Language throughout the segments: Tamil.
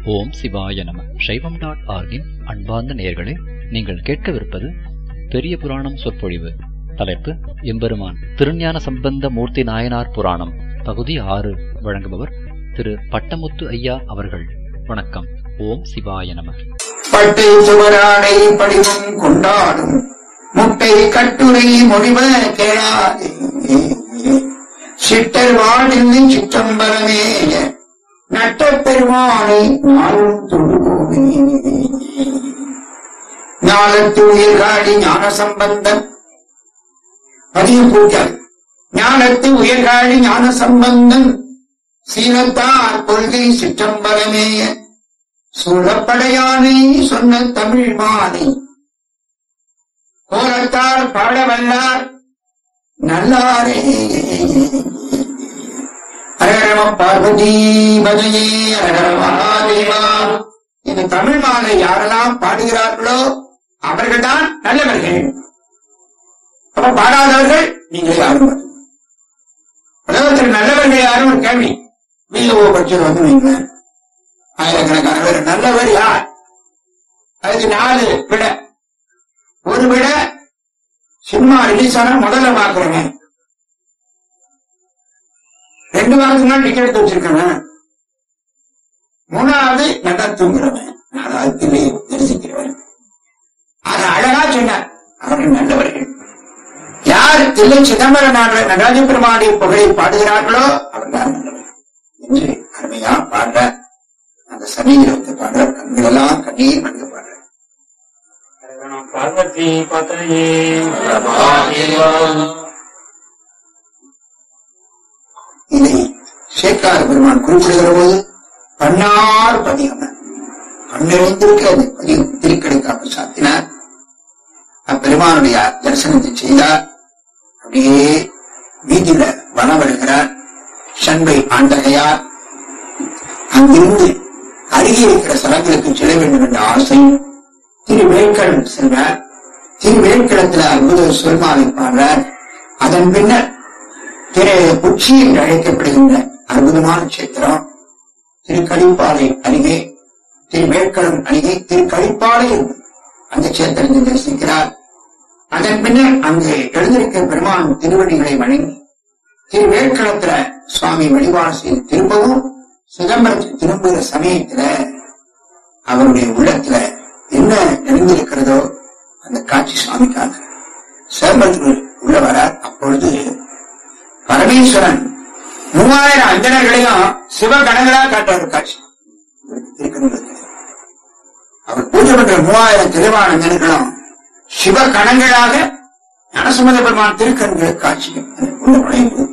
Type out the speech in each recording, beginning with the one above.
ஓம் சிவாய நம சைவம் டாட் ஆர்கின் அன்பார்ந்த நேயர்களே நீங்கள் கேட்கவிருப்பது பெரிய புராணம் சொற்பொழிவு தலைப்பு எம்பெருமான் திருஞான சம்பந்த மூர்த்தி நாயனார் புராணம் பகுதி ஆறு வழங்குபவர் திரு பட்டமுத்து ஐயா அவர்கள் வணக்கம் ஓம் சிவாய நம பட்டை சுவராடை படிவம் கொண்டாடும் முட்டை கட்டுரை மொழிவ கேளாதே சிட்டர் வாடில் சிற்றம்பலமே நட்ட பெருமானை நாளும் தொழுவோமே ஞானத்து உயிர்காடி ஞான சம்பந்தம் பதிவு பூஜை ஞானத்து உயர்காழி ஞான சம்பந்தம் சீனத்தார் கொள்கை சிற்றம்பலமேய சூழப்படையானை சொன்ன தமிழ் மாலை கோலத்தால் பாடவல்லார் நல்லாரே அரகரம பார்வதி பதையே அரகரமாதேவா இந்த தமிழ் மாலை யாரெல்லாம் பாடுகிறார்களோ அவர்கள்தான் நல்லவர்கள் அப்ப பாடாதவர்கள் நீங்கள் யாரும் அல்ல. உலகத்தில் நல்லவர்கள் யாரும் ஒரு கேள்வி விஓ பட்சம் வந்து வைங்களேன் ஆயிரக்கணக்கான பேர் நல்லவர் யார் அதுக்கு நாலு விட ஒரு விட சினிமா ரிலீஸ் ஆனா முதல்ல பாக்குறவன் ரெண்டு வாரத்துக்கு முன்னாடி டிக்கெட் எடுத்து வச்சிருக்கவன் மூணாவது நல்லா தூங்குறவன் நாலாவது திரையை தரிசிக்கிறவன் அது அழகா சொன்னார் அவர்கள் நல்லவர்கள் யார் தில்லை சிதம்பரம் ஆடுற நடராஜ பெருமானுடைய புகழை பாடுகிறார்களோ அவர்கள் நல்லவர்கள் என்று அருமையா பாடுற அந்த சமீரத்தை பாடுற கண்களெல்லாம் கண்ணீர் மனித பாடுற பார்வதி பதையே இதை சேக்கார பெருமான் குறிப்பிடுகிற போது பன்னார் பதிகம் பன்னிறைந்திருக்க அந்த பதிகம் திருக்கடைக்காப்பு சாத்தினார் அப்பெருமானுடைய தரிசனத்தை செய்தார் அப்படியே வீதியில வனம் வருகிறார் சண்பை ஆண்டகையார் அங்கிருந்து அருகே இருக்கிற ஸ்தலங்களுக்கு செல்ல வேண்டும் என்ற ஆசை திரு வேட்களம் செல்வார் திரு வேட்களத்துல அற்புத சொல்மாவை பாடுறார் அதன் பின்னர் திரு உச்சி என்று அழைக்கப்படுகின்ற அற்புதமான சேத்திரம் திரு கழிப்பாலை அருகே திரு வேட்களம் அருகே திரு கழிப்பாலை என்று அந்த சேத்திரத்தை தரிசிக்கிறார் அதன் பின்னர் அங்கு எழுந்திருக்கிற பெருமான் திருவடிகளை வணங்கி திரு வேட்களத்துல சுவாமி வழிபாடு செய்து திரும்பவும் சிதம்பரத்துக்கு திரும்புகிற சமயத்துல அவருடைய உள்ளத்துல என்ன நிறைந்திருக்கிறதோ அந்த காட்சி சுவாமிக்காக சிதம்பரத்துக்கு உள்ள வரார் அப்பொழுது பரமேஸ்வரன் மூவாயிரம் அஞ்சனர்களையும் சிவகணங்களா காட்டுறாரு காட்சி திருக்கணிதத்தில். அவர் பூஜை பண்ற மூவாயிரம் திருவான அஞ்சனர்களும் சிவகணங்களாக ஞானசம்பந்த பெருமான் திருக்கண்கள் காட்சி உள்ள நுழையும் போது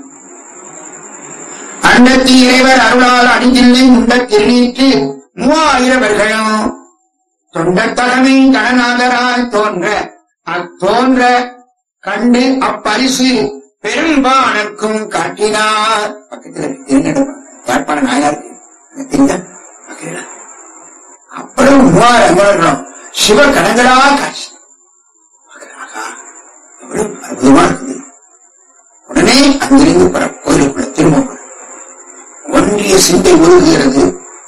அண்டத்தி இறைவர் அருளால் அணிஞ்சில்லை முண்ட திருநீற்று மூவாயிரவர்களும் தொண்டத்தகமை கணநாதரால் தோன்ற அத்தோன்ற கண்டு அப்பரிசு பெரும்பானர்க்கும் காட்டினார் பக்கத்தில் திருநடம் யாழ்ப்பாண நாயாருக்கு தெரியுதா பார்க்கிறீங்களா? அப்புறம் மூவாயிரம் அமரர்களும் சிவ கணங்களா காட்சி பார்க்கிறார்களா? எவ்வளவு அற்புதமா இருக்குது உடனே அங்கிருந்து புற கோயிலுக்குள்ள திரும்ப போறார். ஒன்றிய சிந்தை உருகுகிறது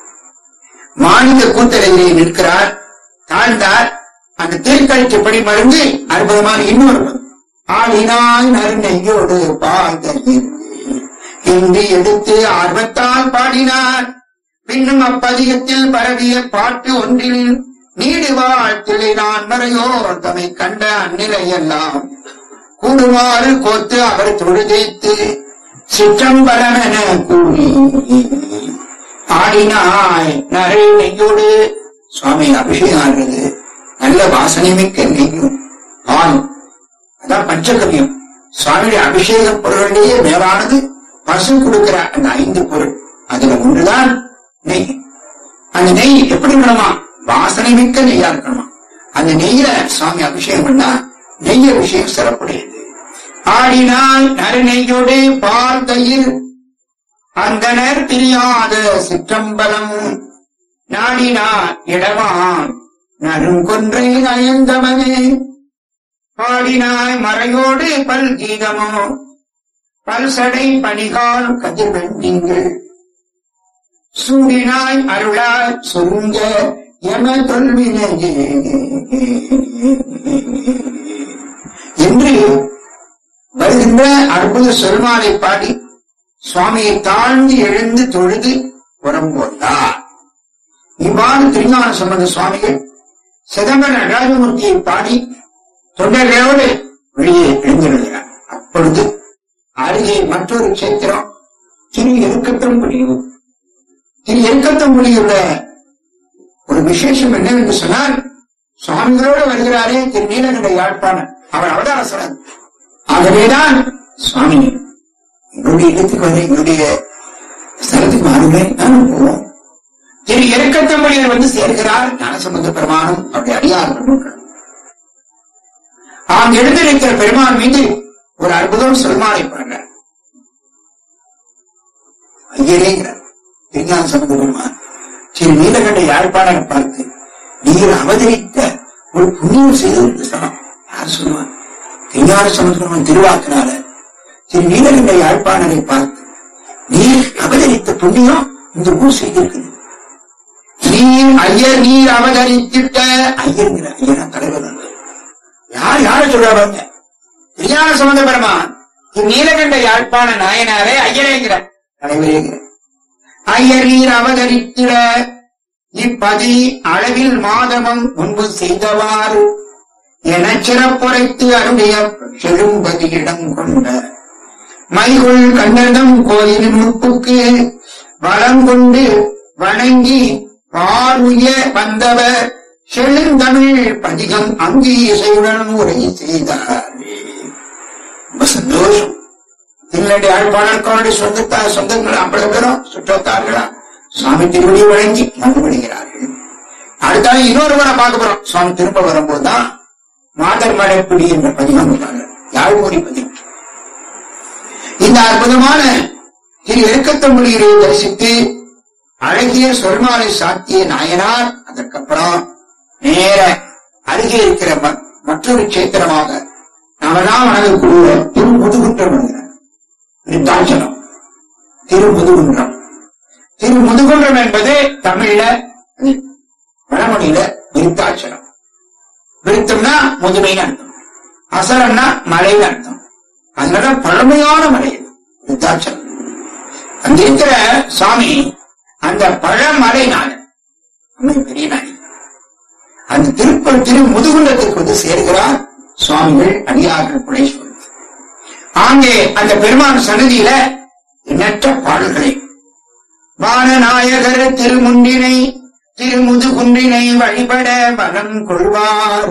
மாநில கூத்தரையிலே நிற்கிறார் தாழ்ந்தார் அந்த திருக்கழிச்சப்படி மருந்து அற்புதமான இன்னொரு பதம். ஆளினாய் நறுநெய்யோடு பாதையில் இன்றி எடுத்து ஆர்வத்தால் பாடினார் பின்னும் அப்பதிகத்தில் பரவிய பாட்டு ஒன்றில் நீடு வாழ்த்திலே நான் மறையோர் தமை கண்ட அந்நிலையெல்லாம் கூடுமாறு கோத்து அவர் தொழுதைத்து சிற்றம்பலமென கூறி ஆடினாய் நரை நெய்யோடு சுவாமி அபிஷேகம் ஆடுறது நல்ல வாசனை மிக்க நெய்யும் பால் அதான் பஞ்சகவியம் சுவாமியுடைய அபிஷேக பொருளிலேயே மேலானது பசு கொடுக்கிற அந்த ஐந்து பொருள் அதுல ஒன்றுதான் நெய் அந்த நெய் எப்படி இருக்கணுமா வாசனை மிக்க நெய்யா இருக்கணுமா அந்த நெய்யில சுவாமி அபிஷேகம் பண்ணா நெய் அபிஷேகம் சிறப்புடையது ஆடினால் நறுநெய்யோடு பால் தயிர் அந்தனர் பிரியாத சிற்றம்பலம் நாடினார் இடவான் நறுங்கொன்றை நயந்தவனே பாடினாய் மறையோடு பல் கீதமோ பல்சடை பணிகால் கதிர்வெண்ணிங்கள் சூடினாய் அருளாய் சுருங்க எம தொல்வினையே என்று வருகின்ற அற்புத சொல்மாலை பாடி சுவாமியை தாழ்ந்து எழுந்து தொழுது புறம்போட்டார் இவ்வாறு திருஞான சம்பந்த சுவாமிகள் சிதம்பர நடராஜமூர்த்தியை பாடி தொண்டர்களோடு வெளியே எழுந்திருக்கிறார் அப்பொழுது அருகே மற்றொரு கஷேத்திரம் திரு இருக்கத்தம் முடியும் திரு இருக்கத்தம் முடியுள்ள ஒரு விசேஷம் என்னவென்று சொன்னால் சுவாமிகளோடு வருகிறாரே திரு நீலகண்ட யாழ்ப்பாணன் அவர் அவதாரசரன் ஆகவேதான் சுவாமி என்னுடைய இடத்துக்கு வர எங்களுடைய ஸ்தலத்துக்கு வாருமே நானும் போவோம் திரு இறக்கத்தம்படியில் வந்து சேர்கிறார் ஞானசம்பந்த பெருமானும் அவருடைய அடியார் பெருமக்கள் ஆம் எழுந்திருக்கிற பெருமான் மீது ஒரு அற்புதம் சொல்மாலை பாருங்க ஐயரேங்கிறார் திருஞான சம்பந்த பெருமான் திரு நீலகண்ட யாழ்ப்பாணனை பார்த்து நீர் அவதரித்த ஒரு புண்ணியம் செய்து சனம் யார் சொல்லுவார் திருஞான சம்பந்த பெருமான் திருவாக்கினால திரு நீலகண்ட யாழ்ப்பாணனை பார்த்து நீர் அவதரித்த புண்ணியம் இந்த ஊர் செய்திருக்கிறது நீர் ஐயர் நீர் அவதரித்திட்ட ஐயருங்கிற ஐயனா தலைவர் அல்ல. யார் யார சொல்றாங்க விஞ்ஞான சம்பந்த பெருமான் நீலகண்ட யாழ்ப்பாண நாயனாரே ஐயரேங்கிற தலைவரேங்கிற ஐயர் நீர் அவதரித்திட இப்பதி அளவில் மாதவம் முன்பு செய்தவாறு எனச் சிறப்புரைத்து அருடைய செழும்பதியிடம் கொண்ட மைகுள் கண்ணதம் கோயில் முப்புக்கு வளம் கொண்டு வணங்கி பாருய வந்தவர் செழுந்தமிழ் பதிகம் அங்கு இசையுடன் உரை செய்தார் ரொம்ப சந்தோஷம் திருநடி ஆழ்வாளர்களுடைய சொந்தத்தார் சொந்தங்கள் அவ்வளவு பேரும் சுற்றத்தார்களா சுவாமி திருவடி வழங்கி மறுபடுகிறார்கள் அடுத்தால இன்னொருவரை பார்க்க போறோம் சுவாமி திரும்ப வரும்போதுதான் மாதர் மலைப்பிடி என்ற பதிகம் இருக்காங்க யாழ்மொழி பதிகம் இந்த அற்புதமான திரு இறக்கத்தமிழரை தரிசித்து அழகிய சொல்மாலை சாத்திய நாயனார் அதற்கப்புறம் நேர அருகே இருக்கிற ம- மற்றொரு கஷேத்திரமாக நாமெல்லாம் வணங்கக்கூடிய திருமுதுகுன்றம் என்கிறார் விருத்தாச்சலம் திருமுதுகுன்றம் திருமுதுகுன்றம் என்பது தமிழ்ல வடமொழியில விருத்தாச்சலம் விருத்தம்னா முதுமைன்னு அர்த்தம் அசரம்னா மலைன்னு அர்த்தம் அதனால பழமையான மலை இது, விருத்தாச்சலம் அங்க இருக்கிற சுவாமி அந்த பழமலை நாடு அன்னை பெரிய நாடு அந்த திருப்பல் திரு முதுகுண்டத்துக்கு வந்து சேர்கிறார் சுவாமிகள் அடியார்கள் புலேஸ்வரர் அங்கே அந்த பெருமான் சன்னதியில எண்ணற்ற பாடல்களை வானநாயகர் திருமுண்டினை திருமுதுகுன்றினை வழிபட மனம் கொள்வார்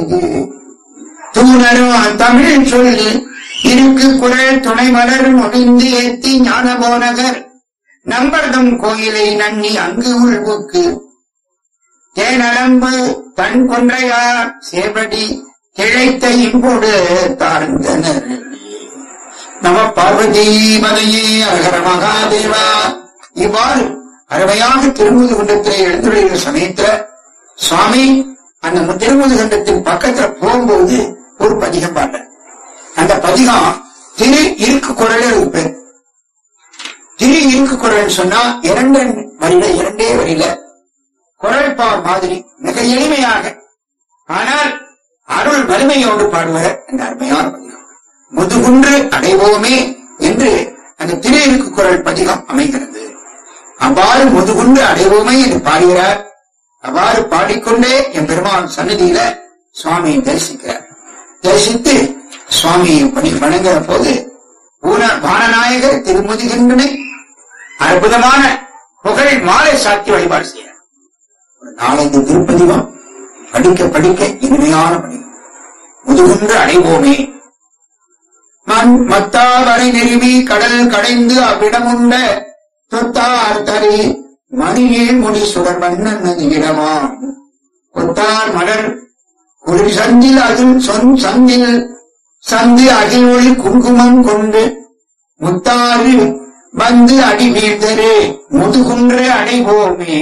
தூணரும் தமிழ் சொல்லி இருக்கு குரல் துணை மலர் மொழிந்து ஏத்தி ஞான போனகர் நம்பர்தம் கோயிலை நன்னி அங்கு உள்வுக்கு தேனலம்பு தன் கொன்றையார் சேவடி கிழைத்த இம்போடு தாழ்ந்தனர் நம பார்வதி மதையே அகர மகாதேவா இவ்வாறு அருமையாக திருமுது குண்டத்திலே எழுந்துள்ள சமயத்துல சுவாமி அந்த திருமுது கண்டத்தின் பக்கத்துல போகும்போது ஒரு பதிகம் பாடுற அந்த பதிகம் திரு இருக்கு குரல் பேர் திரு இருக்கு குரல் சொன்னா இரண்டு வரியில இரண்டே வரியில குரல் பா மாதிரி மிக எளிமையாக ஆனால் அருள் வலிமையோடு பாடுவர் அந்த அருமையான பதிகம் முதுகுன்று அடைவோமே என்று அந்த திரு இருக்கு குரல் பதிகம் அமைகிறது அவ்வாறு முதுகுன்று அடைவோமே என்று பாடுகிறார் அவ்வாறு பாடிக்கொண்டே என் பெருமான் சன்னதியில சுவாமியை தரிசிக்கிறார் தரிசித்து சுவாமியை பணி வணங்குற போது ஊன வானநாயகர் திருமுதுகின்றனை அற்புதமான புகழ் மாலை சாத்தி வழிபாடு செய்கிறார் ஒரு நாலஞ்சு திருப்பதிகம் படிக்க படிக்க இனிமையான பணி முதுகுன்று அடைவோமே மண் மத்தாவரை நிறுவி கடல் கடைந்து அவ்விடமுண்ட தொத்தார் தரி மணியே முடி சுடர் மன்னன் இடமா கொத்தார் மலர் குளிர் சந்தில் அதில் சொன் சந்தில் சந்து அகில் ஒளி குங்குமம் கொண்டு முத்தாறு வந்து அடி வீழ்தரு முதுகுன்று அடைவோமே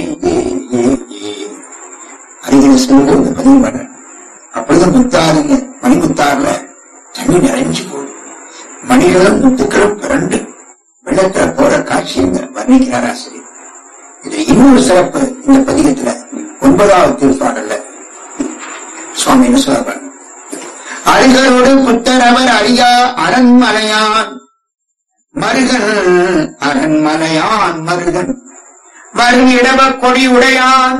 அருகில் சென்று இந்த பதிவு பண்ண அப்பொழுது முத்தாறுங்க மணிமுத்தாறுல தண்ணி நிறைஞ்சு போகுது மணிகளும் முத்துக்களும் பிறண்டு வெள்ளத்துல போற காட்சி இந்த வர்ணிக்கிறார் ஆசிரியர் இது இன்னொரு சிறப்பு இந்த பதிகத்துல ஒன்பதாவது திருப்பாடல்ல சுவாமி என்ன சொல்றாரு அடிகளோடு புத்தரவர் அறியா அரண்மனையான் மருகன் அரண்மனையான் மருகன் வரும் இடவ கொடி உடையான்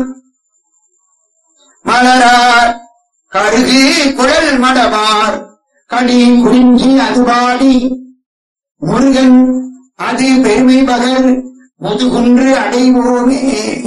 மலரார் கருகு குழல் மடவார் கடி குறிஞ்சி அதுபாடி முருகன் அது பெருமை பகல் முதுகுன்று அடைவோமே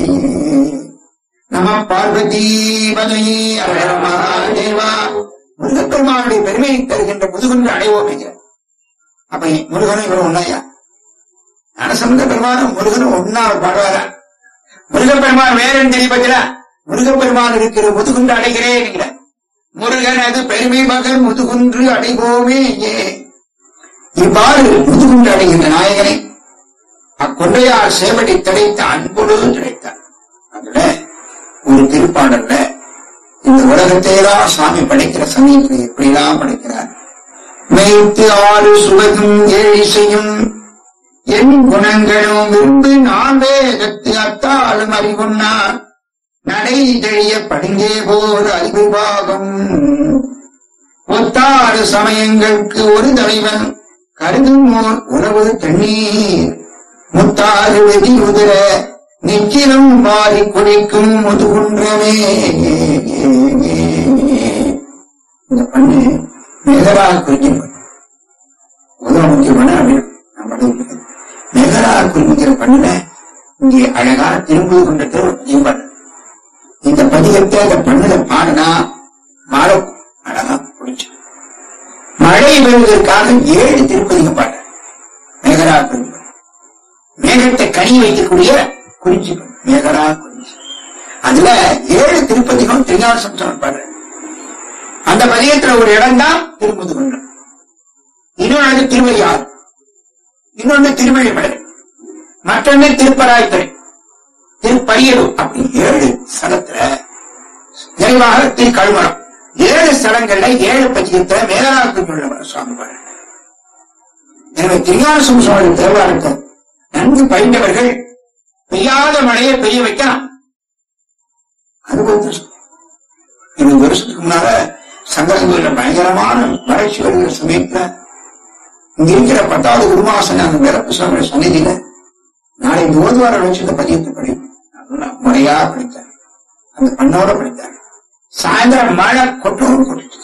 நம பார்வதி பதை மகாதேவா முருகப்பெருமானுடைய பெருமையை தருகின்ற முதுகுன்று அடைவோமே அப்ப முருகனும் இவரும் ஒன்னாயா ஞானசம்பந்த பெருமானும் முருகனும் ஒன்னா பாடுவாரா முருகப்பெருமான் வேறன்னு தெரியப்பட்டா முருகப்பெருமான் இருக்கிற முதுகுன்று அடைகிறேன் முருகன் அது பெருமை மகன் முதுகுன்று அடைவோமே ஏ இவ்வாறு முதுகுண்டு அடைகின்ற நாயகனை அக்கொண்டையார் சேவடி கிடைத்த அன்போடு கிடைத்தார் அதுல ஒரு திருப்பாடல்ல இந்த உலகத்தையெல்லாம் சாமி படைக்கிற சமயத்தில் எப்படிலாம் படைக்கிறார் மேய்த்து ஆறு சுவதும் ஏழிசையும் என் குணங்களும் விரும்பு நான் வேதத்து அத்தாலும் அறிவுண்ணார் நடை தெளிய படுங்கே போர் அறிவு பாகம் ஒத்தாறு சமயங்களுக்கு ஒரு தலைவன் கருதும் ஓர் உறவு தண்ணீர் முத்தாறு வெதி உதிர நிச்சிலும் மாறி குடிக்கும் முதுகுன்றமே இந்த பண்ணு மெகரா குறிக்கும் உதவ முக்கியமான அப்படின்னு நான் படிக்கிறேன் மெகரா குறிப்பிக்கிற பண்ணுல இங்கே அழகா திரும்பி கொண்ட திரும்ப பண்ணு இந்த பதிகத்தை அந்த பண்ணுல பாடினா மாலை அழகா பிடிச்சு மழை பெறுவதற்காக ஏழு திருப்பதிகம் பாடுற மேகரா குறிப்பு மேகத்தை கனி வைக்கக்கூடிய குறிச்சி பண்ணு. மேகரா குறிச்சி அதுல ஏழு திருப்பதிகம் திருஞான சம்சாரம் பாடுற அந்த பதிகத்துல ஒரு இடம் தான் திருப்பதி கொண்டு இன்னொன்று திருவையார் இன்னொன்னு திருமழிமலை மற்றொன்னு திருப்பராய்த்துறை திருப்பரியலூர் அப்படி ஏழு ஸ்தலத்துல நிறைவாக திருக்கழுமரம் ஏழு ஸ்தலங்கள்ல ஏழு பதிகத்துல மேலாக்கு உள்ளவர் சுவாமி பாரு எனவே திருஞான சுவாமி தேவாரத்தை நன்கு பயின்றவர்கள் பெய்யாத மழையை பெய்ய வைக்கலாம் அது கொஞ்சம் இருபது வருஷத்துக்கு முன்னால சங்கரங்கள்ல பயங்கரமான வறட்சி வருகிற சமயத்துல இங்க இருக்கிற பத்தாவது குருமாசன அந்த பிறப்பு சுவாமி சன்னிதியில நாளை இந்த ஓதுவார வச்சு இந்த பதியத்தை படிப்போம் நல்லா முறையா படித்தார் அந்த பண்ணோட படித்தார் சாயந்தரம் மழை கொட்டோடு கொட்டிட்டு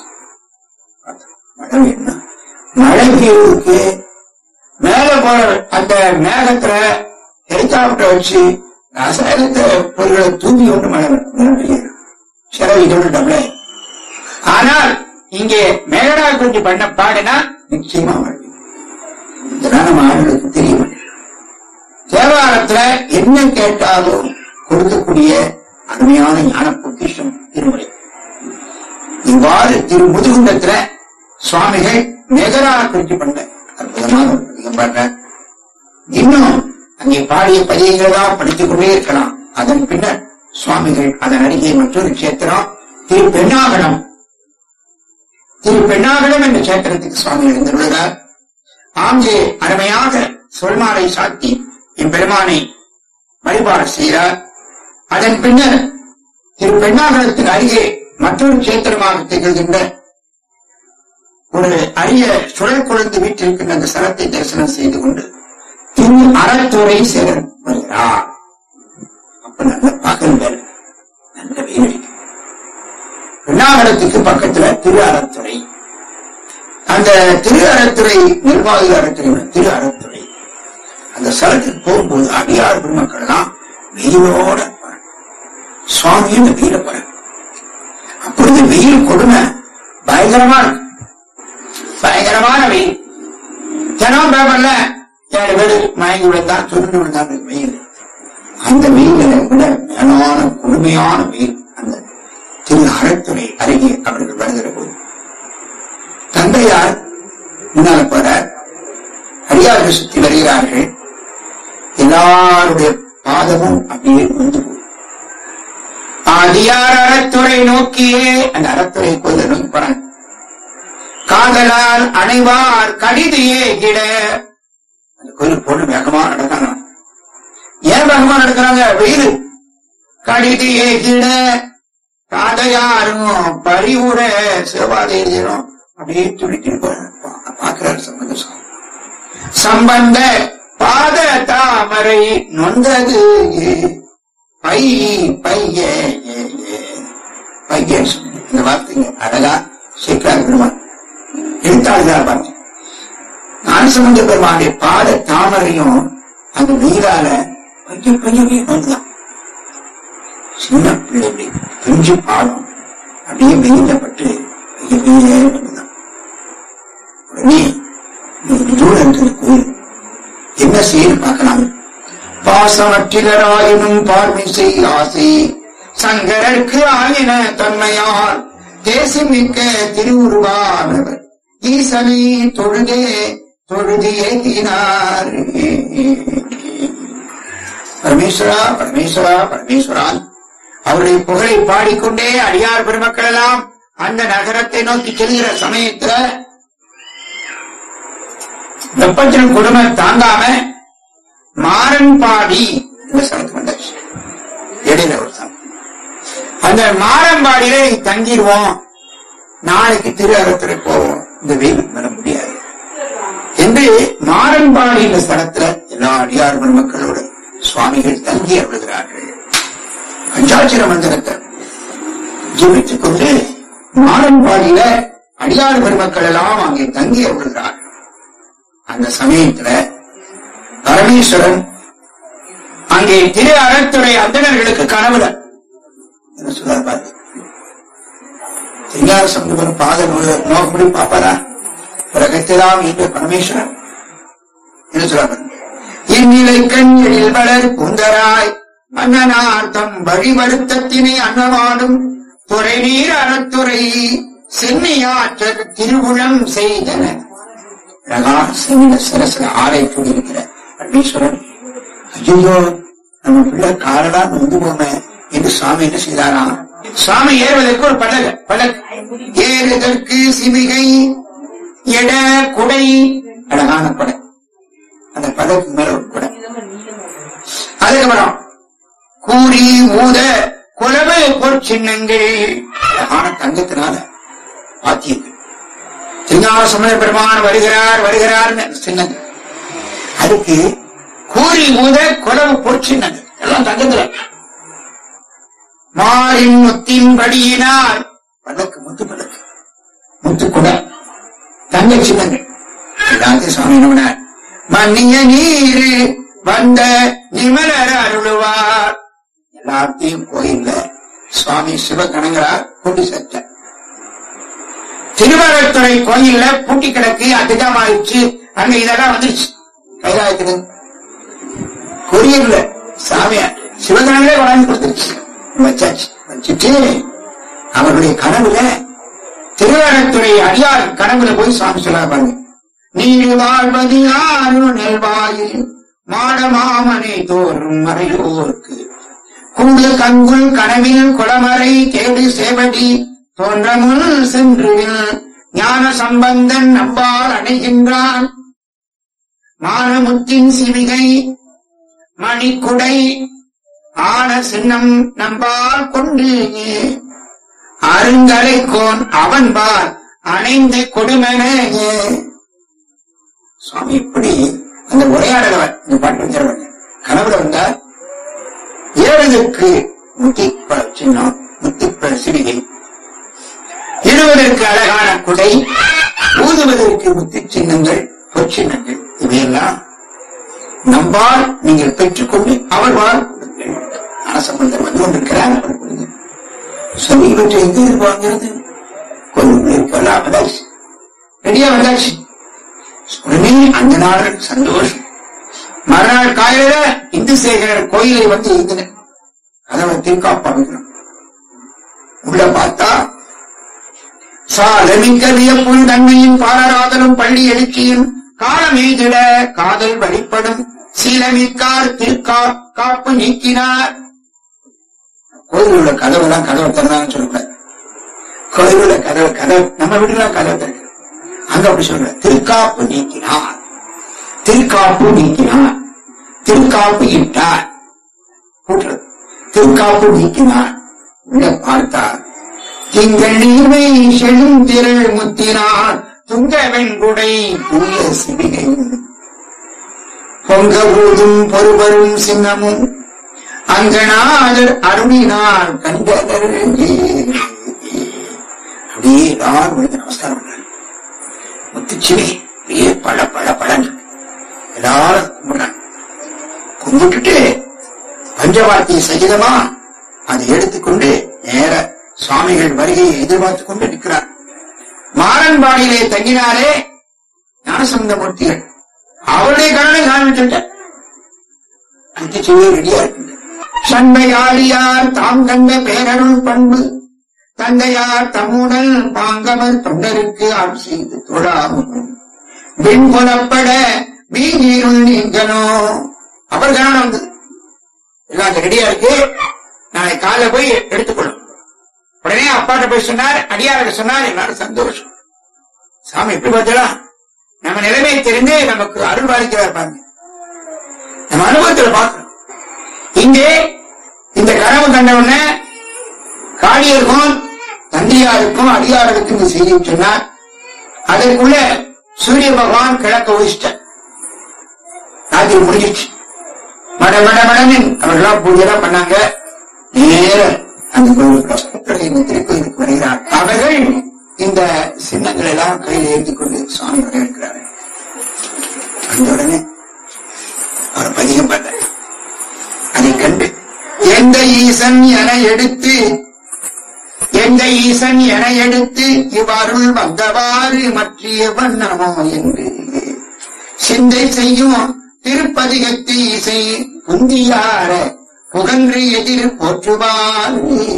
மழை என்ன மழை பெய்யுறதுக்கு மேல போற அந்த மேகத்துல ஹெலிகாப்டர் வச்சு ரசாயனத்தை பொருள்களை தூங்கி கொண்டு மழை பெய்யும் சிறவி கொண்டு டபுளே ஆனால் இங்கே மேகடா குறிஞ்சி பண்ண பாடினா நிச்சயமா மழை பெய்யும். இதெல்லாம் நம்ம ஆளுகளுக்கு தெரிய மாட்டேங்குது தேவாரத்துல என்ன கேட்டாலும் கொடுக்கக்கூடிய அருமையான ஞான பொக்கிஷம் திருமுறை இவ்வாறு திரு முதுகுண்டத்துல சுவாமிகள் மேகரா குறிச்சி பண்ண அற்புதமான ஒரு பதிகம் பாடுற இன்னும் அங்கே பாடிய பதியங்களை தான் படித்துக் கொண்டே இருக்கலாம் அதன் பின்னர் சுவாமிகள் அதன் அருகே மற்றொரு கஷேத்திரம் திரு பெண்ணாகலம் திரு பெண்ணாகலம் என்ற கஷேத்திரத்துக்கு சுவாமி எழுந்துள்ளார் ஆங்கே அருமையாக சொல்மாலை சாத்தி என் பெருமானை வழிபாடு செய்கிறார் அதன் பின்னர் திரு பெண்ணாகலத்தின் அருகே மற்றொரு கஷேத்திரமாக திகழ்கின்ற ஒரு அரிய சுழல் குழந்தை வீட்டிருக்கின்ற அந்த ஸ்தலத்தை தரிசனம் செய்து கொண்டு திரு அறத்துறை சேர வருகிறார் அப்ப நல்ல பகல் வேலை நல்ல வெயில் அடிக்கும். பெண்ணாகலத்துக்கு பக்கத்துல திரு அறத்துறை அந்த திரு அறத்துறை நிர்வாக அறத்துறை திரு அறத்துறை அந்த ஸ்தலத்துக்கு போகும்போது அடியார் பெருமக்கள்லாம் வெயிலோட இருப்பாங்க. சுவாமியும் இந்த வெயில பாரு அப்பொழுது வெயில் கொடுமை பயங்கரமா இருக்கு பயங்கரமான வெயில் தினம் பேப்பர்ல ஏழு பேரு மயங்கி விழுந்தான் சுருண்டு விழுந்தான் வெயில் அந்த வெயில விட மேலான கொடுமையான வெயில் அந்த திரு அறத்துறை அருகே அவர்கள் வருகிற போது தந்தையார் முன்னால போற அடியார்கள் சுத்தி வருகிறார்கள் எல்லாருடைய பாதமும் அப்படியே நொந்து போகும் அடியார் அறத்துறை நோக்கியே அந்த அறத்துறை கோயிலை நோக்கி போறாங்க காதலால் அணைவார் கடிதையே கிட அந்த கோயிலுக்கு போன வேகமா நடக்கான ஏன் பகவான் எடுக்கிறாங்க வெயில் கடிதையே கிட காதையாரும் பரிவுர சிவபாதை எழுதிடும் அப்படியே துடிட்டு பாக்குறாரு சம்பந்த சுவாமி சம்பந்த பாத தாமரை நொந்தது பை பைய பைய இந்த வார்த்தைங்க அழகா சேர்க்கிறார் பெருமான் எழுத்தாளர் பாருங்க ஞானசம்பந்த பெருமானுடைய பாத தாமரையும் அந்த நீரால பைய பையவே நொந்தான் சின்ன பிள்ளை பிஞ்சு பாடம் அப்படியே வெயில பட்டு பைய பையே நொந்தான் உடனே தூரம் இருக்கிற கோயில் என்ன செய்ய பார்க்கலாம் பாசமற்றிலராயினும் பார்வை செய் ஆசை சங்கரருக்கு ஆயின தன்மையால் தேசமிக்க திருவுருவானவர் ஈசனை தொழுதே தொழுது ஏத்தினார் பரமேஸ்வரா பரமேஸ்வரா பரமேஸ்வரான் அவருடைய புகழை பாடிக்கொண்டே அடியார் பெருமக்கள் எல்லாம் அந்த நகரத்தை நோக்கி செல்கிற சமயத்துல வெப்பத்தின் கொடுமை தாங்காம மாரன்பாடி இந்த ஸ்தலத்துக்கு வந்தாச்சு இடையில ஒரு ஸ்தலம் அந்த மாரம்பாடியில தங்கிடுவோம் நாளைக்கு திரு அறத்துறை போவோம் இந்த வெயிலுக்கு வர முடியாது என்று மாரன்பாடி இந்த ஸ்தலத்துல எல்லா அடியார் பெருமக்களோடு சுவாமிகள் தங்கி அருளுகிறார்கள் பஞ்சாட்சர மந்திரத்தை ஜீவித்துக் கொண்டு மாரன்பாடியில அடியார் பெருமக்கள் எல்லாம் அங்கே தங்கி அருளுகிறார்கள் அந்த சமயத்துல பரமேஸ்வரன் அங்கே திரு அறத்துறை அந்தணர்களுக்கு கனவுல என்ன சொல்றாரு பாரு திருஞான சம்பந்தம் பாத நோக்கப்படி பாப்பாரா உலகத்திலாம் இன்று பரமேஸ்வரன் என்ன சொல்றாரு இந்நிலை கண்ணில் வளர் குந்தராய் மன்னனார்த்தம் வழிவருத்தத்தினை அன்னவாடும் துறை நீர் அறத்துறை சென்னையாற்றர் திருவுளம் செய்தன அழகா சிவன சரசர ஆலை கூடியிருக்கிற பரமேஸ்வரன் ஐயோ நம்ம பிள்ளை காலடா நொந்து போமே என்று சுவாமி என்ன செய்தாராம் சுவாமி ஏறுவதற்கு ஒரு படகு படகு ஏறுதற்கு சிவிகை எட குடை அழகான படகு அந்த படகுக்கு மேல ஒரு குடை அதுக்கப்புறம் கூறி ஊத குலவு பொற்சின்னங்கள் அழகான தங்கத்தினால பாத்தியங்கள் திருஞான சமய பெருமான் வருகிறார் வருகிறார் சின்னது அதுக்கு கூறி ஊத குலவு பொற்சின்னது எல்லாம் தங்கத்துல மாறின் முத்தின் படியினால் பல்லக்கு முத்து பல்லக்கு முத்து குடம் தங்க சின்னங்கள் எல்லாத்தையும் சுவாமி நம்பினார் மன்னிய நீர் வந்த நிமலர் அருளுவார் எல்லாத்தையும் கோயில்ல சுவாமி சிவகணங்களார் கொண்டு சேர்த்தார் திருவரத்துறை கோயில்ல பூட்டி கிடக்கு அதிகமாயிடுச்சு அங்க இதெல்லாம் வந்துருச்சு கைலாயத்துக்கு கொரியர்ல சாமியா சிவகணங்களே கொண்டாந்து கொடுத்துருச்சு வச்சாச்சு வச்சுட்டு அவருடைய கனவுல திருவரத்துறை அடியார் கனவுல போய் சுவாமி சொல்ல பாருங்க நீடு வாழ்வது யாரு நெல்வாயில் மாடமாமனை தோறும் மறையோர்க்கு குண்டு கங்குல் கனவில் குளமறை தேடு சேவடி தோன்றமுள் சென்று ஞான சம்பந்தன் நம்பால் அடைகின்றான் மானமுத்தின் சிவிகை மணிக்குடை ஆன சின்னம் நம்பால் கொண்டு அருங்கலை கோன் அவன்பால் அணைந்த கொடுமென சுவாமி இப்படி அந்த உரையாடலவர் இந்த பாட்டு வச்சிருவாங்க கனவுல வந்தா ஏழுதற்கு முத்திப்ப சின்னம் முத்திப்ப சிவிகை இடுவதற்கு அழகான குடை ஊதுவதற்கு முத்தி சின்னங்கள் பொற்சின்னங்கள் இவையெல்லாம் நம்பால் நீங்கள் பெற்றுக்கொண்டு அவர்வால் அரசம்பந்தர் வந்து கொண்டிருக்கிறார் அவர் கொடுங்க. சொல்லி இவற்றை எங்க எதிர்பார்க்கிறது கொஞ்சம் இருக்கலாம் வந்தாச்சு ரெடியா வந்தாச்சு உடனே அந்த நாள் சந்தோஷம் மறுநாள் காலையில இந்து சேகரர் கோயிலை வந்து இருந்தன கதவை திருக்காப்பா வைக்கணும் உள்ள பார்த்தா சாலமிக்க வியப்பும் தன்மையின் பாலராதலும் பள்ளி எழுச்சியும் காலமேதிட காதல் வழிபடும் சீலமிக்கார் திருக்கா காப்பு நீக்கினார் கோயில் உள்ள கதவுலாம் கதவை திறந்தான்னு சொல்லக்கூடாது கோயில் உள்ள கதவு கதவு நம்ம வீட்டுல கதவை திறக்க அங்க அப்படி சொல்ற திருக்காப்பு நீக்கினார் திருக்காப்பு நீக்கினார் திருக்காப்பு இட்டார் கூட்டுறது திருக்காப்பு நீக்கினார் உள்ள பார்த்தார் திங்கள் நீர்மை செழும் திரள் முத்தினார் துங்க வெண்குடை தூய சிவிகை பொங்க ஊதும் பொறுவரும் சின்னமும் அங்கனாதர் அருணினார் கண்டனர் அப்படியே எல்லாரும் விழுந்து நமஸ்காரம் பண்றாங்க முத்துச்சிவி அப்படியே பல பல பலன் எல்லாரும் கும்பிடுறாங்க கும்பிட்டுட்டு பஞ்சவாத்திய சகிதமா அதை எடுத்துக்கொண்டு நேர சுவாமிகள் வருகையை எதிர்பார்த்து கொண்டு நிற்கிறார் மாறன்பாடியிலே தங்கினாரே ஞானசந்த மூர்த்திகள் அவருடைய கருணை காண்பிச்சுட்ட முத்துச்சிவியை ரெடியா இருக்கு சண்பையாளியார் தாம் கண்ட பேரருள் பண்பு தந்தையார் தம்முடன் பாங்கவர் தொண்டருக்கு ஆள் செய்து தொழாமும் வெண்புலப்பட வீணீருள் நீங்களோ அவர் கவனம் வந்து எல்லாம் ரெடியா இருக்கு நாளை காலைல போய் எடுத்துக்கொள்ளும் உடனே அப்பாட்ட போய் சொன்னார் அடியாருக்கு சொன்னார் எல்லாரும் சந்தோஷம் சாமி எப்படி பார்த்தா நம்ம நிலைமை தெரிந்து நமக்கு அருள் பாலிக்கிறார் பாருங்க நம்ம அனுபவத்தில் பார்க்கணும் இங்கே இந்த கனவு கண்ட உடனே காளியருக்கும் தந்தையாருக்கும் அடியாருக்கும் இந்த செய்தி சொன்னார் அதற்குள்ள சூரிய பகவான் கிழக்க ஒழிச்சிட்டார் ராத்திரி முடிஞ்சிச்சு மட மட மடன்னு அவர்களாம் பூஜைலாம் பண்ணாங்க நேர அந்த கோயிலுக்கு இந்த திருக்கோயிலுக்கு வருகிறார் அவர்கள் இந்த சின்னங்களை எல்லாம் கையில் ஏந்தி கொண்டு சுவாமி வரவேற்கிறார்கள் அந்த உடனே அவர் பதிகம் பார்த்தார் அதை கண்டு எந்த ஈசன் என எடுத்து எந்த ஈசன் என எடுத்து இவ்வருள் வந்தவாறு மற்றிய வண்ணமோ என்று சிந்தை செய்யும் திருப்பதிகத்து இசை புந்தியார புகன்று எதிர் போற்றுவார்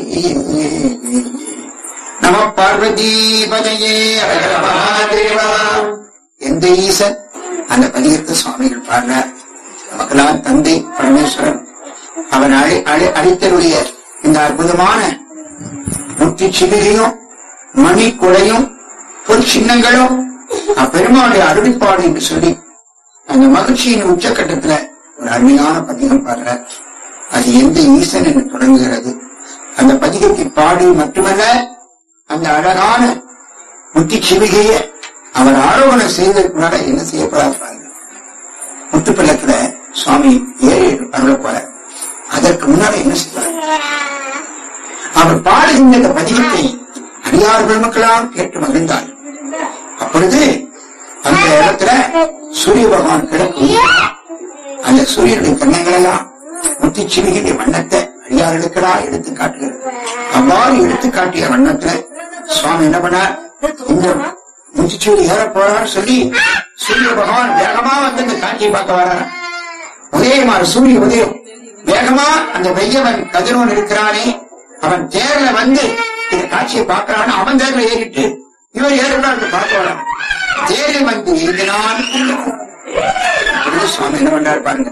நம பார்வதீபதையே ஹர மகாதேவா எந்த ஈசன் அந்த பதிகத்தை சுவாமிகள் பாடினார் நமக்கெல்லாம் தந்தை பரமேஸ்வரன் அவன் அழி அழி அளித்தருடைய இந்த அற்புதமான முத்தி சிவிகையும் மணி குடையும் பொன் சின்னங்களும் அப்பெருமானுடைய அருளிப்பாடு என்று சொல்லி அந்த மகிழ்ச்சியின் உச்சக்கட்டத்துல ஒரு அருமையான பதிகம் பாடுறார் அது எந்த ஈசன் என்று தொடங்குகிறது அந்த பதிகத்தை பாடி மட்டுமல்ல அந்த அழகான முத்தி சிவிகையை அவர் ஆரோகணம் செய்ததற்குனால என்ன செய்யப்படாது பாருங்க முத்துப்பள்ளத்துல சுவாமி ஏறி அருள போற அதற்கு முன்னால என்ன செய்வார் அவர் பாடுகின்ற இந்த பதிகத்தை அடியார் பெருமக்களால் கேட்டு மகிழ்ந்தார் அப்பொழுது அந்த இடத்துல சூரிய பகவான் கிடக்கு அந்த சூரியனுடைய கண்ணங்கள் எல்லாம் முத்தி சிவிகின்ற வண்ணத்தை அடியார்களுக்கெல்லாம் எடுத்து காட்டுகிறது அவ்வாறு எடுத்து காட்டிய வண்ணத்துல சுவாமி என்ன பண்ணார் இந்த முத்திச்சூடி ஏற போறான்னு சொல்லி சூரிய பகவான் வேகமா வந்து இந்த காட்சியை பார்க்க வர்றார் உதயமாறு சூரிய உதயம் வேகமா அந்த வெய்யவன் கதிரோன் இருக்கிறானே அவன் தேர்ல வந்து இந்த காட்சியை பார்க்கறான்னு அவன் தேர்ல ஏறிட்டு இவர் ஏறுறாரு பார்க்க வரான் தேரில் வந்து ஏறினான் அப்படின்னு சுவாமி என்ன பண்றாரு பாருங்க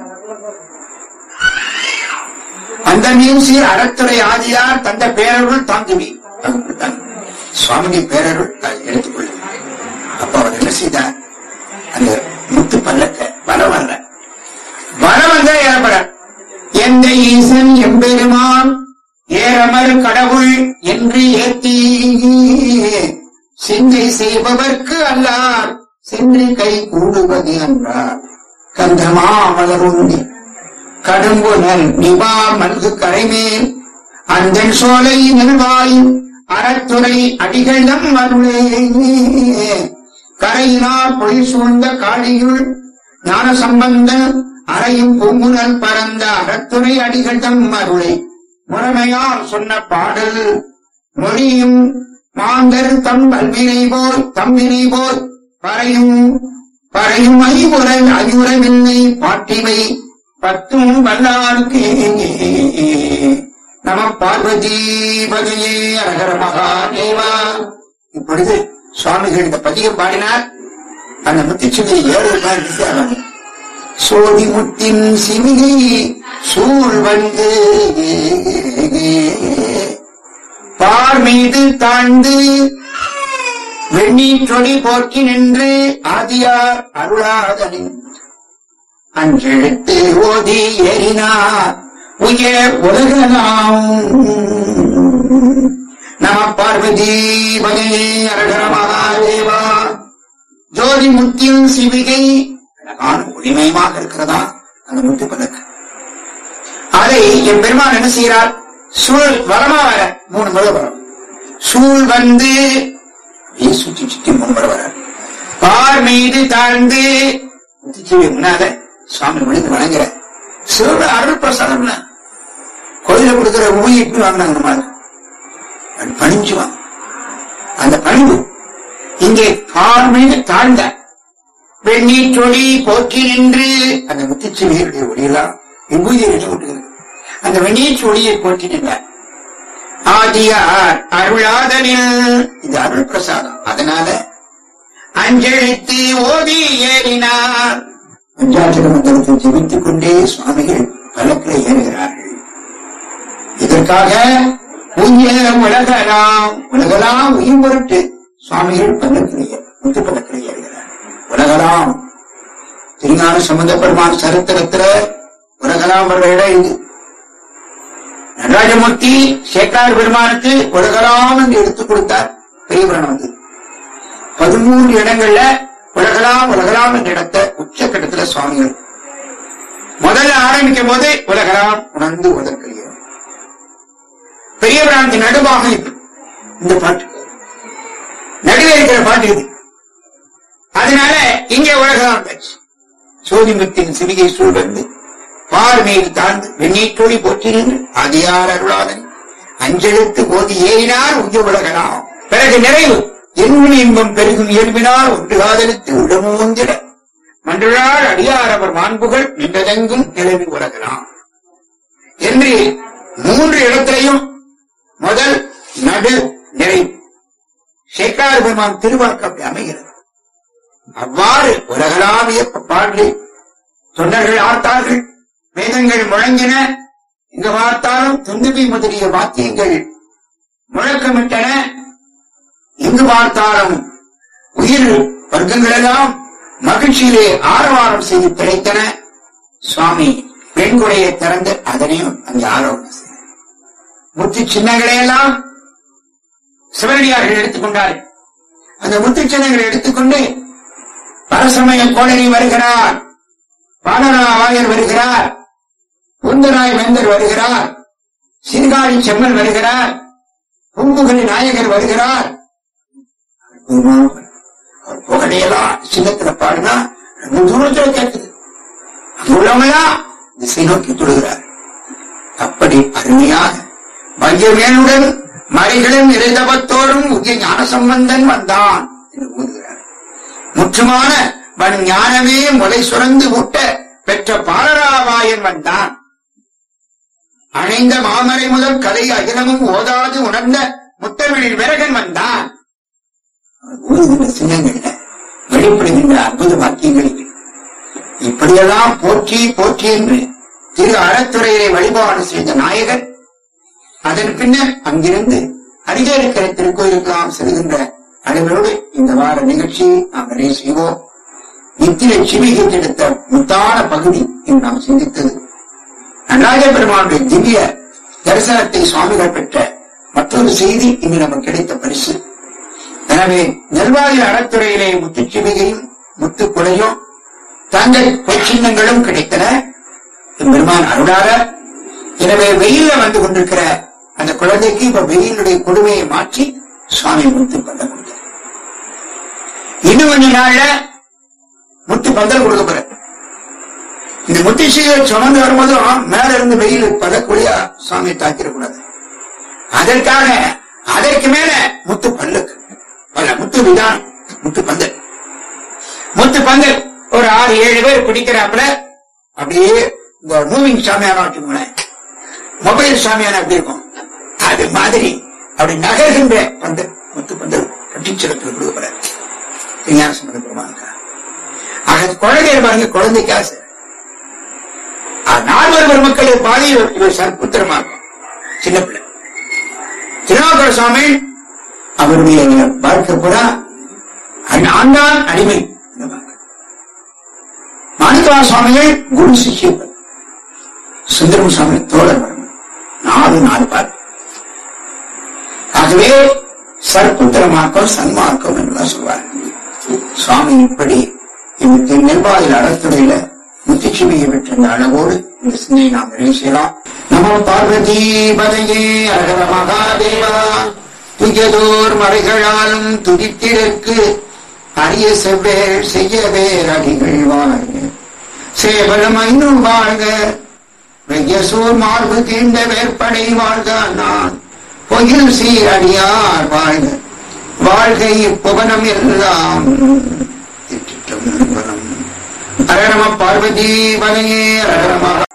அந்த மீன்சீர் அறத்துறை ஆதியார் தந்த பேரருள் தாங்குவி சுவாமிஜி பேரருள் அதை எடுத்துக்கொள்ள அப்ப அவர் என்ன செய்தார் அந்த முத்து பல்லக்க வர வர்ற வர வந்த ஏறப்பட எந்த ஈசன் எம்பெருமான் ஏறமர் கடவுள் என்று ஏத்தி சிந்தை செய்பவர்க்கு அல்லார் சென்று கை கூடுவது என்றார் கந்தமா மலருண்டி கடும்புனல் நிவா மல்கு கரைமேல் அந்தன் சோலை நெல்வாய் அறத்துறை அடிகளம் அருளே கரையினார் பொய் சூழ்ந்த காளியுள் ஞான சம்பந்த அறையும் பூங்குழல் பரந்த அறத்துறை அடிகள் தம் அருளை முறைமையால் சொன்ன பாடல் மொழியும் மாந்தர் தம் வல்வினை போல் தம்வினை போல் பறையும் பறையும் ஐவுரல் ஐயுறவில்லை பாட்டிவை பத்தும் வல்லாருக்கு நம பார்வதி பதையே அகர மகாதேவா இப்பொழுது சுவாமிகள் இந்த பதிகம் பாடினார் அந்த முத்திச்சுவை ஏழு ரூபாய் சோதி முத்தின் சிவிகை சூழ் வந்து பார் மீது தாழ்ந்து வெண்ணீற்றொடி போக்கி நின்று ஆதியார் அருளாதனின் அன்றெழுத்து ஓதி ஏறினார் உய உலகலாம் நம பார்வதி பகே அரகர மகாதேவா ஜோதி முத்தியும் சிவிகை அழகான ஒளிமயமாக இருக்கிறதா அந்த முத்து பதக்கம் அதை என் பெருமான் என்ன செய்கிறார் சூழல் வரமா வர மூணு முறை வரும் சூழ் வந்து அப்படியே சுற்றி சுற்றி மூணு முறை வர பார் மீது தாழ்ந்து முத்துச்சீவி முன்னால சுவாமி விழுந்து வணங்குற சிவ அருள் பிரசாதம் கோயில கொடுக்கிற ஊயிட்டு வாங்கினாங்க நம்ம அது பணிஞ்சு வாங்க அந்த பணிவு இங்கே கார் மீது தாழ்ந்த வெண்ணீர் சொடி போக்கி நின்று அந்த முத்துச்சீவியருடைய ஒளியெல்லாம் விபூதியை விட்டுகிறது அந்த வெண்ணீர் ஒளியை போக்கி நின்றார் ஆதியார் அருளாதனில் இது அருள் பிரசாதம் அதனால அஞ்செழுத்து ஓதி ஏறினார் பஞ்சாட்சர மந்திரத்தை ஜெபித்துக் கொண்டே சுவாமிகள் பலக்கில் ஏறுகிறார்கள் இதற்காக உயிர உலகலாம் உலகலாம் உயிர் பொருட்டு சுவாமிகள் பல்லக்கிலேயே முத்து பல்லக்கில் ஏறுகிறார் உலகலாம் திருஞான சம்பந்த பெருமான் சரித்திரத்துல உலகலாம் வர்ற இடம் இது நடராஜமூர்த்தி சேக்கார் பெருமானுக்கு உலகலாம் என்று எடுத்துக் கொடுத்தார் பெரியபுராணம் வந்து பதிமூன்று இடங்கள்ல உலகலாம் உலகலாம் என்ற இடத்தை உச்சக்கட்டத்துல சுவாமிகள் முதல்ல ஆரம்பிக்கும் போது உலகலாம் உணர்ந்து உதற்கழியும் பெரிய பிராணத்தின் நடுவாக இது இந்த பாட்டு நடுவே இருக்கிற பாட்டு இது அதனால இங்கே உலகலாம் பேச்சு சோதிமுத்தின் சிவிகை சூழ்ந்து பார் மீது தாழ்ந்து வெண்ணீற்றொழி போற்றினு அதியார் அருளாதன் அஞ்செழுத்து போதி ஏறினார் உய உலகலாம் பிறகு நிறைவு என்வின் இன்பம் பெருகும் இயல்பினால் ஒன்று காதலித்து உடமோந்திட மன்றாள் அடியார் அவர் மாண்புகள் நின்றதெங்கும் நிலவி உலகலாம் என்று மூன்று இடத்திலையும் முதல் நடு நிறைவு சேக்கார் பெருமான் திருவாக்கு அப்படி அமைகிறது அவ்வாறு உலகளாவிய பாடலை தொண்டர்கள் ஆர்த்தார்கள் வேதங்கள் முழங்கின எங்க பார்த்தாலும் துந்துபி முதலிய வாக்கியங்கள் முழக்கமிட்டன எங்கு பார்த்தாலும் உயிர் வர்க்கங்களெல்லாம் மகிழ்ச்சியிலே ஆரவாரம் செய்து கிடைத்தன சுவாமி பெண்குடையை திறந்து அதனையும் அங்கே ஆரோக்கியம் செய்தார் முத்து சின்னங்களை எல்லாம் சிவனடியார்கள் எடுத்துக்கொண்டார்கள் அந்த முத்து சின்னங்களை எடுத்துக்கொண்டு பரசமய கோடரி வருகிறார் பாடராவாயர் வருகிறார் குந்தராய் வேந்தர் வருகிறார் சிறுகாழி செம்மன் வருகிறார் பூம்புகலி நாயகர் வருகிறார் அவர் புகழையெல்லாம் சின்னத்துல பாடுனா ரொம்ப தூரத்துல கேட்குது அது உள்ளவங்களாம் திசை நோக்கி தொழுகிறார் அப்படி அருமையாக மையமேனுடன் மறைகளும் இறைதவத்தோடும் உரிய ஞான சம்பந்தன் வந்தான் என்று கூறுகிறார் முற்றுமான வன் ஞானமே முளை சுரந்து ஊட்ட பெற்ற பாலராவாயன் வந்தான் அணைந்த மாமரை முதல் கலை அகிலமும் ஓதாது உணர்ந்த முத்தமிழில் விரகன் வந்தான் ஊதுகின்ற சின்னங்கள்ல வெளிப்படுகின்ற அற்புத வாக்கியங்களில் இப்படியெல்லாம் போற்றி போற்றி என்று திரு அறத்துறையை வழிபாடு செய்த நாயகர் அதன் பின்னர் அங்கிருந்து அருகே இருக்கிற திருக்கோயிலுக்கெல்லாம் செல்கின்ற அனைவரோடு இந்த வார நிகழ்ச்சியை நாம் நிறைய செய்வோம் நித்திய சிவிகை எடுத்த முத்தான பகுதி என்று நாம் சிந்தித்தது நடராஜ பெருமானுடைய திவ்ய தரிசனத்தை சுவாமிகள் பெற்ற மற்றொரு செய்தி இன்று நமக்கு கிடைத்த பரிசு எனவே நெல்வாயில் அறத்துறையிலே முத்து சிவிகையும் முத்து குலையும் தங்கள் பொற்சின்னங்களும் கிடைத்தன பெருமான் அருளார எனவே வெயில்ல வந்து கொண்டிருக்கிற அந்த குழந்தைக்கு இப்ப வெயிலுடைய கொடுமையை மாற்றி சுவாமி முத்து பந்தல் கொடுத்தார் இன்னும் கொஞ்ச நாள்ல முத்து பந்தல் கொடுக்க போற இந்த முத்து சீலை சுமந்து வரும்போதும் மேல இருந்து வெயில் பதக்கூடியா சுவாமியை தாக்கிடக்கூடாது அதற்காக அதற்கு மேல முத்து பல்லுக்கு பல முத்து விதான் முத்து பந்தல் முத்து பந்தல் ஒரு ஆறு ஏழு பேர் பிடிக்கிறாப்புல அப்படியே இந்த மூவிங் சாமியானா வச்சுக்கோங்களேன் மொபைல் சாமியான எப்படி இருக்கும் அது மாதிரி அப்படி நகர்கின்ற பந்தல் முத்து பந்தல் கட்டிச்சிடத்தில் கொடுக்கப்படுற விஞ்ஞான சம்பந்த பெருமானுக்கா ஆக குழந்தை பாருங்க குழந்தைக்கு ஆசை நால்வர் பெருமக்கள் பாதி இவர் சற்புத்திரமா இருக்கும் சின்ன பிள்ளை திருநாவுக்கர சுவாமி அவருடைய வாழ்க்கை பூரா ஆண்டான் அடிமை மாணிக்கவா சுவாமிகள் குரு சிஷியர்கள் சுந்தரமுசாமி தோழர் வரணும் நாலு நாலு பாட்டு ஆகவே சர்க்குத்திர மார்க்கம் சன்மார்க்கம் என்றுதான் சொல்வார் சுவாமி இப்படி இவருக்கு நிர்வாகில் அறத்துறையில முத்திச்சுமையை பெற்ற அழகோடு இந்த சிந்தனை நாம் நிறைவு செய்யலாம் நம பார்வதி பதையே அழக மகாதேவா துயதோர் மறைகளாலும் துதித்திற்கு அரிய செவ்வேள் செய்யவே அடிகள் வாழ்க சேவலம் ஐநூறு வாழ்க வெய்யசூர் மார்பு தீண்ட வேற்படை வாழ்க நான் பொயில் சீரடியார் வாழ்க வாழ்க இப்புவனம் எல்லாம் திட்டிட்டம் ஹர நம பார்வதி வனையே ஹர நம